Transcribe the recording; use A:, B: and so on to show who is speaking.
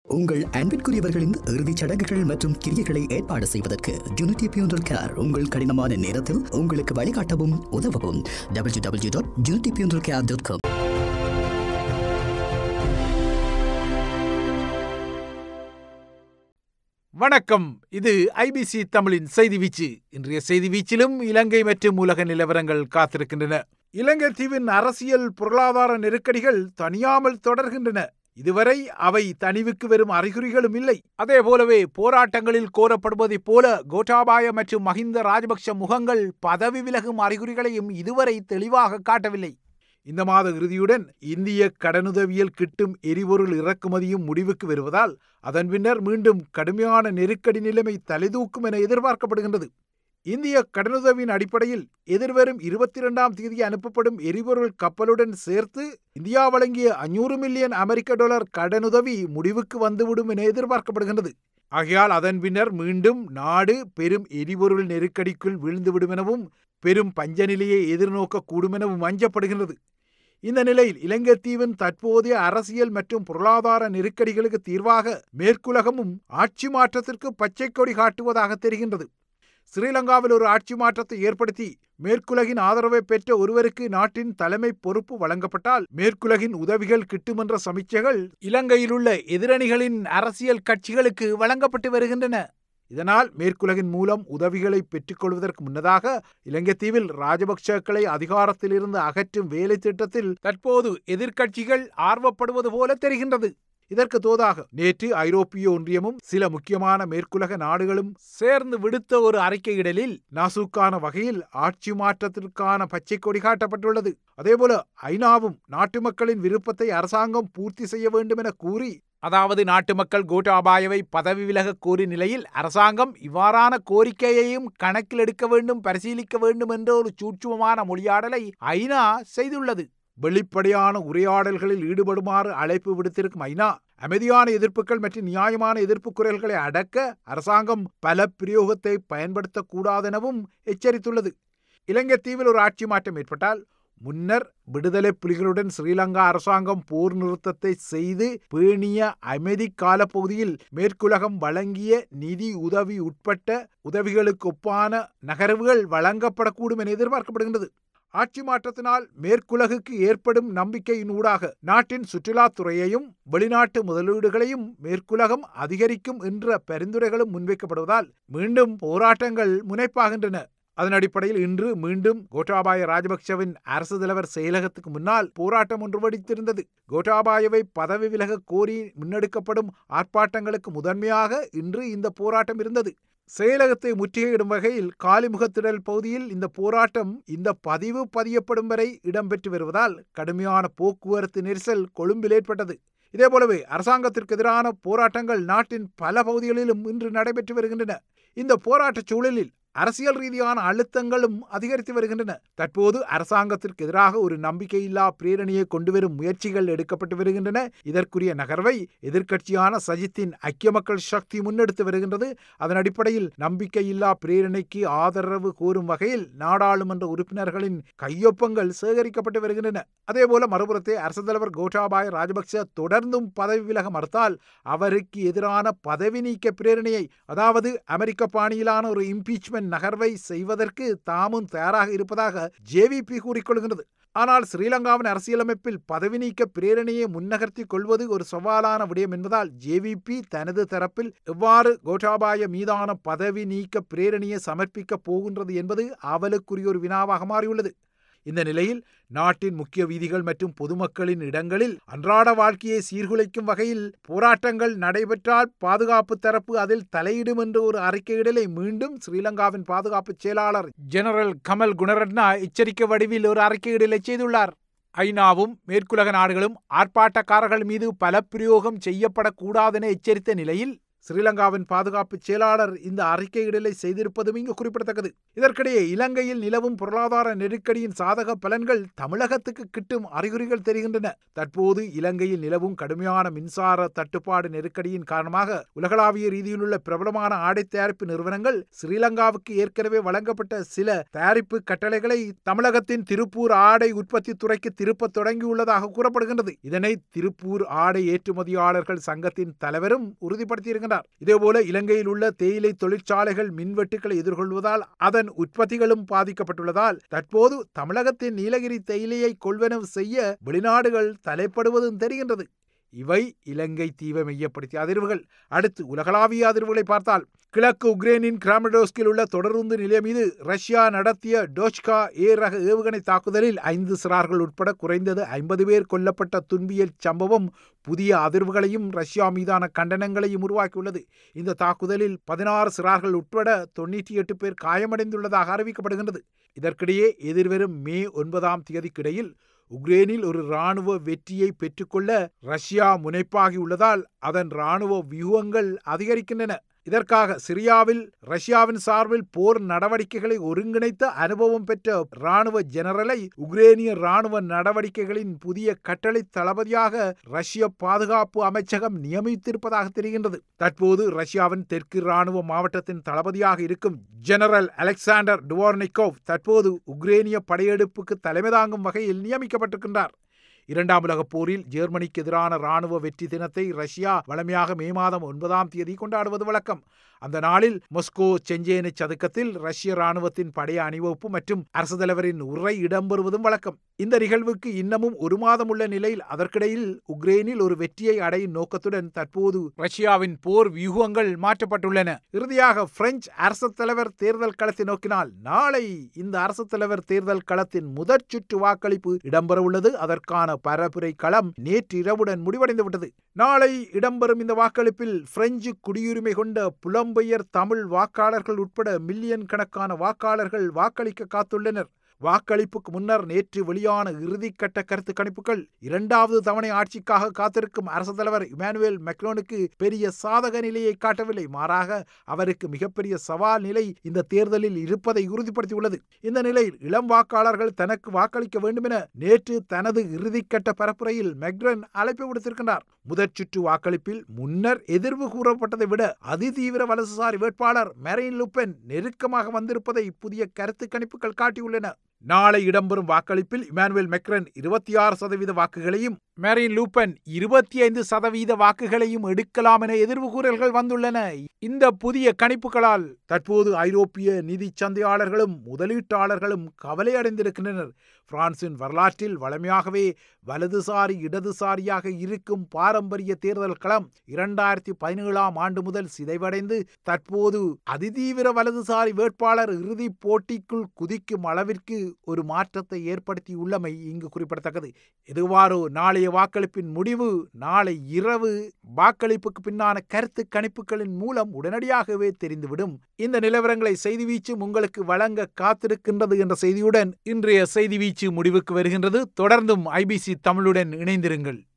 A: உங்கள் அன்பிற்குரியவர்களின் இறுதிச் சடங்குகள் மற்றும் கிரியைகளை ஏற்பாடு செய்வதற்கு யூனிட்டி பியூனரல் கேர் உங்கள் கடினமான நேரத்தில் உங்களுக்கு வழிகாட்டவும் உதவவும் W W dot unity funeral care dot com
B: வணக்கம் இது ஐபிசி தமிழின் செய்தி வீச்சு இன்றைய செய்தி வீச்சிலும் இலங்கை மற்றும் உலக நிலவரங்கள் காத்திருக்கின்றன இலங்கை தீவின் அரசியல் பொருளாதார நெருக்கடிகள் தனியாமல் தொடர்கின்றன இதுவரை அவை தனிவுக்கு வரும் அறிகுறிகளும் இல்லை அதே போலவே போராட்டங்களில் கோரப்படுவதைப் போல கோட்டாபாய மற்றும் மஹிந்த ராஜபக்ஷ முகங்கள் பதவி விலகும் அறிகுறிகளையும் இதுவரை தெளிவாக காட்டவில்லை இந்த மாத இறுதியுடன் இந்திய கடனுதவியில் கிட்டும் எரிபொருள் இறக்குமதியும் முடிவுக்கு வருவதால் அதன் பின்னர் மீண்டும் கடுமையான நெருக்கடி நிலைமை தலைதூக்கும் என எதிர்பார்க்கப்படுகின்றது இந்திய கடனுதவியின் அடிப்படையில் எதிர்வரும் இருபத்தி இரண்டாம் தேதி அனுப்பப்படும் எரிபொருள் கப்பலுடன் சேர்த்து இந்தியா வழங்கிய அஞ்சூறு மில்லியன் அமெரிக்க டாலர் கடனுதவி முடிவுக்கு வந்துவிடும் என எதிர்பார்க்கப்படுகின்றது ஆகையால் அதன் பின்னர் மீண்டும் நாடு பெரும் எரிபொருள் நெருக்கடிக்குள் வீழ்ந்துவிடும் எனவும் பெரும் பஞ்ச நிலையை எதிர்நோக்கக்கூடும் எனவும் அஞ்சப்படுகின்றது இந்த நிலையில் இலங்கை தீவின் தற்போதைய அரசியல் மற்றும் பொருளாதார நெருக்கடிகளுக்கு தீர்வாக மேற்குலகமும் ஆட்சி மாற்றத்திற்கு பச்சை கொடி காட்டுவதாக தெரிகின்றது ஸ்ரீலங்காவில் ஒரு ஆட்சி மாற்றத்தை ஏற்படுத்தி மேற்குலகின் ஆதரவை பெற்ற ஒருவருக்கு நாட்டின் தலைமை பொறுப்பு வழங்கப்பட்டால் மேற்குலகின் உதவிகள் கிட்டுமென்ற சமிச்சைகள் இலங்கையில் உள்ள எதிரணிகளின் அரசியல் கட்சிகளுக்கு வழங்கப்பட்டு வருகின்றன இதனால் மேற்குலகின் மூலம் உதவிகளை பெற்றுக்கொள்வதற்கு முன்னதாக இலங்கை தீவில் ராஜபக்சக்களை அதிகாரத்திலிருந்து அகற்றும் வேலை திட்டத்தில் தற்போது எதிர்க்கட்சிகள் ஆர்வப்படுவது போல தெரிகின்றது இதற்கு தோதாக நேற்று ஐரோப்பிய ஒன்றியமும் சில முக்கியமான மேற்குலக நாடுகளும் சேர்ந்து விடுத்த ஒரு அறிக்கையிடலில் நாசூக்கான வகையில் ஆட்சி மாற்றத்திற்கான பச்சை கொடி காட்டப்பட்டுள்ளது அதேபோல ஐநாவும் நாட்டு மக்களின் விருப்பத்தை அரசாங்கம் பூர்த்தி செய்ய வேண்டும் என கூறி அதாவது நாட்டு மக்கள் கோட்டாபாயவை பதவி விலக கோரி நிலையில் அரசாங்கம் இவ்வாறான கோரிக்கையையும் கணக்கில் எடுக்க வேண்டும் பரிசீலிக்க வேண்டும் என்ற ஒரு சூட்சுமமான மொழியாடலை ஐநா செய்துள்ளது வெளிப்படையான உரையாடல்களில் ஈடுபடுமாறு அழைப்பு விடுத்திருக்கும் ஐநா அமைதியான எதிர்ப்புகள் மற்றும் நியாயமான எதிர்ப்பு குரல்களை அடக்க அரசாங்கம் பல பிரயோகத்தை பயன்படுத்தக்கூடாதெனவும் எச்சரித்துள்ளது இலங்கை தீவில் ஒரு ஆட்சி மாற்றம் ஏற்பட்டால் முன்னர் விடுதலை புலிகளுடன் ஸ்ரீலங்கா அரசாங்கம் போர் நிறுத்தத்தை செய்து பேணிய அமைதி காலப்பகுதியில் மேற்குலகம் வழங்கிய நிதி உதவி உட்பட்ட உதவிகளுக்கு ஒப்பான நகர்வுகள் வழங்கப்படக்கூடும் என எதிர்பார்க்கப்படுகின்றது ஆட்சி மாற்றத்தினால் மேற்குலகுக்கு ஏற்படும் நம்பிக்கையின் ஊடாக நாட்டின் சுற்றுலாத்துறையையும் வெளிநாட்டு முதலீடுகளையும் மேற்குலகம் அதிகரிக்கும் என்ற பரிந்துரைகளும் முன்வைக்கப்படுவதால் மீண்டும் போராட்டங்கள் முனைப்பாகின்றன அதன் அடிப்படையில் இன்று மீண்டும் கோட்டாபாய ராஜபக்சவின் அரசு தலைவர் செயலகத்துக்கு முன்னால் போராட்டம் ஒன்று வெடித்திருந்தது கோட்டாபாயவை பதவி விலக கோரி முன்னெடுக்கப்படும் ஆர்ப்பாட்டங்களுக்கு முதன்மையாக இன்று இந்த போராட்டம் இருந்தது செயலகத்தை முற்றுகையிடும் வகையில் காலிமுகத்திடல் பகுதியில் இந்த போராட்டம் இந்த பதிவு பதியப்படும் வரை இடம்பெற்று வருவதால் கடுமையான போக்குவரத்து நெரிசல் கொழும்பில் ஏற்பட்டது இதேபோலவே அரசாங்கத்திற்கு எதிரான போராட்டங்கள் நாட்டின் பல பகுதிகளிலும் இன்று நடைபெற்று வருகின்றன இந்த போராட்டச் சூழலில் அரசியல் ரீதியான அழுத்தங்களும் அதிகரித்து வருகின்றன தற்போது அரசாங்கத்திற்கு எதிராக ஒரு நம்பிக்கையில்லா பிரேரணியை கொண்டுவரும் முயற்சிகள் எடுக்கப்பட்டு வருகின்றன இதற்குரிய நகர்வை எதிர்க்கட்சியான சஜித்தின் ஐக்கிய மக்கள் சக்தி முன்னெடுத்து வருகின்றது அதன் அடிப்படையில் நம்பிக்கையில்லா பிரேரணைக்கு ஆதரவு கோரும் வகையில் நாடாளுமன்ற உறுப்பினர்களின் கையொப்பங்கள் சேகரிக்கப்பட்டு வருகின்றன அதேபோல மறுபுறத்தை அரசு தலைவர் கோட்டாபாய ராஜபக்ச தொடர்ந்தும் பதவி விலக மறுத்தால் அவருக்கு எதிரான பதவி நீக்க பிரேரணையை அதாவது அமெரிக்க பாணியிலான ஒரு இம்பீச்மெண்ட் நகர்வை செய்வதற்கு தாமும் தயாராக இருப்பதாக ஜேவிபி கூறிக்கொள்கின்றது ஆனால் ஸ்ரீலங்காவின் அரசியலமைப்பில் பதவி நீக்க பிரேரணையை முன்னகர்த்தி கொள்வது ஒரு சவாலான விடயம் என்பதால் ஜேவிபி தனது தரப்பில் எவ்வாறு கோட்டாபாய மீதான பதவி நீக்க பிரேரணையை சமர்ப்பிக்கப் போகின்றது என்பது அவலுக்குரிய ஒரு வினாவாக மாறியுள்ளது இந்த நிலையில் நாட்டின் முக்கிய வீதிகள் மற்றும் பொதுமக்களின் இடங்களில் அன்றாட வாழ்க்கையை சீர்குலைக்கும் வகையில் போராட்டங்கள் நடைபெற்றால் பாதுகாப்பு தரப்பு அதில் தலையிடும் என்ற ஒரு அறிக்கையிடலை மீண்டும் ஸ்ரீலங்காவின் பாதுகாப்பு செயலாளர் ஜெனரல் கமல் குணரட்னா எச்சரிக்கை வடிவில் ஒரு அறிக்கையிடலை செய்துள்ளார் ஐநாவும் மேற்குலக நாடுகளும் ஆர்ப்பாட்டக்காரர்கள் மீது பல பிரயோகம் செய்யப்படக்கூடாதென எச்சரித்த நிலையில் ஸ்ரீலங்காவின் பாதுகாப்பு செயலாளர் இந்த அறிக்கையிடலை செய்திருப்பதும் இங்கு குறிப்பிடத்தக்கது இதற்கிடையே இலங்கையில் நிலவும் பொருளாதார நெருக்கடியின் சாதக பலன்கள் தமிழகத்துக்கு கிட்டும் அறிகுறிகள் தெரிகின்றன தற்போது இலங்கையில் நிலவும் கடுமையான மின்சார தட்டுப்பாடு நெருக்கடியின் காரணமாக உலகளாவிய ரீதியிலுள்ள பிரபலமான ஆடை தயாரிப்பு நிறுவனங்கள் ஸ்ரீலங்காவுக்கு ஏற்கனவே வழங்கப்பட்ட சில தயாரிப்பு கட்டளைகளை தமிழகத்தின் திருப்பூர் ஆடை உற்பத்தி துறைக்கு திருப்ப தொடங்கியுள்ளதாக கூறப்படுகின்றது இதனை திருப்பூர் ஆடை ஏற்றுமதியாளர்கள் சங்கத்தின் தலைவரும் உறுதிப்படுத்தியிருக்கின்றார் இதேபோல இலங்கையில் உள்ள தேயிலை தொழிற்சாலைகள் மின்வெட்டுக்களை எதிர்கொள்வதால் அதன் உற்பத்திகளும் பாதிக்கப்பட்டுள்ளதால் தற்போது தமிழகத்தின் நீலகிரி தேயிலையை கொள்வனவு செய்ய வெளிநாடுகள் தலைப்படுவதும் தெரிகின்றது இவை இலங்கை தீவை மையப்படுத்திய அதிர்வுகள் அடுத்து உலகளாவிய அதிர்வுகளை பார்த்தால் கிழக்கு உக்ரைனின் கிராமடோஸ்கில் உள்ள தொடருந்து நிலையம் மீது ரஷ்யா நடத்திய டோச்கா ஏ ரக ஏவுகணை தாக்குதலில் ஐந்து சிறார்கள் உட்பட குறைந்தது ஐம்பது பேர் கொல்லப்பட்ட துன்பியல் சம்பவம் புதிய அதிர்வுகளையும் ரஷ்யா மீதான கண்டனங்களையும் உருவாக்கியுள்ளது இந்த தாக்குதலில் பதினாறு சிறார்கள் உட்பட தொண்ணூற்றி எட்டு பேர் காயமடைந்துள்ளதாக அறிவிக்கப்படுகின்றது இதற்கிடையே எதிர்வரும் மே ஒன்பதாம் தேதிக்கிடையில் உக்ரைனில் ஒரு இராணுவ வெற்றியை பெற்றுக்கொள்ள ரஷ்யா முனைப்பாகியுள்ளதால் அதன் இராணுவ வியூகங்கள் அதிகரிக்கின்றன இதற்காக சிரியாவில் ரஷ்யாவின் சார்பில் போர் நடவடிக்கைகளை ஒருங்கிணைத்த அனுபவம் பெற்ற இராணுவ ஜெனரலை உக்ரேனிய இராணுவ நடவடிக்கைகளின் புதிய கட்டளை தளபதியாக ரஷ்ய பாதுகாப்பு அமைச்சகம் நியமித்திருப்பதாக தெரிகின்றது தற்போது ரஷ்யாவின் தெற்கு இராணுவ மாவட்டத்தின் தளபதியாக இருக்கும் ஜெனரல் அலெக்சாண்டர் டுவார்னிகோவ் தற்போது உக்ரேனிய படையெடுப்புக்கு தலைமை தாங்கும் வகையில் நியமிக்கப்பட்டிருக்கின்றார் இரண்டாம் உலகப் போரில் ஜெர்மனிக்கு எதிரான ராணுவ வெற்றி தினத்தை ரஷ்யா வளமையாக மே மாதம் ஒன்பதாம் தேதி கொண்டாடுவது வழக்கம் அந்த நாளில் மொஸ்கோ செஞ்சேனி சதுக்கத்தில் ரஷ்ய ராணுவத்தின் படைய அணிவகுப்பு மற்றும் அரசு தலைவரின் உரை இடம்பெறுவதும் வழக்கம் இந்த நிகழ்வுக்கு இன்னமும் ஒரு மாதம் உள்ள நிலையில் அதற்கிடையில் உக்ரைனில் ஒரு வெற்றியை அடையும் நோக்கத்துடன் தற்போது ரஷ்யாவின் போர் வியூகங்கள் மாற்றப்பட்டுள்ளன இறுதியாக பிரெஞ்சு அரசு தலைவர் தேர்தல் களத்தை நோக்கினால் நாளை இந்த அரசு தலைவர் தேர்தல் களத்தின் முதற் சுற்று வாக்களிப்பு இடம்பெறவுள்ளது அதற்கான பரப்புரை களம் நேற்று இரவுடன் முடிவடைந்து விட்டது நாளை இடம்பெறும் இந்த வாக்களிப்பில் பிரெஞ்சு குடியுரிமை கொண்ட புலம்பெயர் தமிழ் வாக்காளர்கள் உட்பட மில்லியன் கணக்கான வாக்காளர்கள் வாக்களிக்க காத்துள்ளனர் வாக்களிப்புக்கு முன்னர் நேற்று வெளியான இறுதிக்கட்ட கருத்து கணிப்புகள் இரண்டாவது தவணை ஆட்சிக்காக காத்திருக்கும் அரசு தலைவர் இமானுவேல் மெக்ரோனுக்கு பெரிய சாதக நிலையை காட்டவில்லை மாறாக அவருக்கு மிகப்பெரிய சவால் நிலை இந்த தேர்தலில் இருப்பதை உறுதிப்படுத்தியுள்ளது இந்த நிலையில் இளம் வாக்காளர்கள் தனக்கு வாக்களிக்க வேண்டும் என நேற்று தனது இறுதிக்கட்ட பரப்புரையில் மெக்ரன் அழைப்பு விடுத்திருக்கின்றார் முதற் சுற்று வாக்களிப்பில் முன்னர் எதிர்வு கூறப்பட்டதை விட அதிதீவிர வலதுசாரி வேட்பாளர் மெரின் லுப்பென் நெருக்கமாக வந்திருப்பதை புதிய கருத்து கணிப்புகள் காட்டியுள்ளன நாளை இடம்பெறும் வாக்களிப்பில் இமானுவேல் மெக்ரன் இருபத்தி ஆறு சதவீத வாக்குகளையும் மேரின் லூப்பன் இருபத்தி ஐந்து சதவீத வாக்குகளையும் எடுக்கலாம் என எதிர்வு கூறல்கள் வந்துள்ளன இந்த புதிய கணிப்புகளால் தற்போது ஐரோப்பிய நிதி சந்தையாளர்களும் முதலீட்டாளர்களும் கவலை அடைந்திருக்கின்றனர் பிரான்சின் வரலாற்றில் வளமையாகவே வலதுசாரி இடதுசாரியாக இருக்கும் பாரம்பரிய தேர்தல் களம் இரண்டாயிரத்தி பதினேழாம் ஆண்டு முதல் சிதைவடைந்து தற்போது அதிதீவிர வலதுசாரி வேட்பாளர் இறுதிப் போட்டிக்குள் குதிக்கும் அளவிற்கு ஒரு மாற்றத்தை ஏற்படுத்தியுள்ளமை இங்கு குறிப்பிடத்தக்கது எதுவாறோ நாளைய வாக்களிப்பின் முடிவு நாளை இரவு வாக்களிப்புக்கு பின்னான கருத்து கணிப்புகளின் மூலம் உடனடியாகவே தெரிந்துவிடும் இந்த நிலவரங்களை செய்தி வீச்சும் உங்களுக்கு வழங்க காத்திருக்கின்றது என்ற செய்தியுடன் இன்றைய செய்தி வீச்சு முடிவுக்கு வருகின்றது தொடர்ந்தும் ஐபிசி தமிழுடன் இணைந்திருங்கள்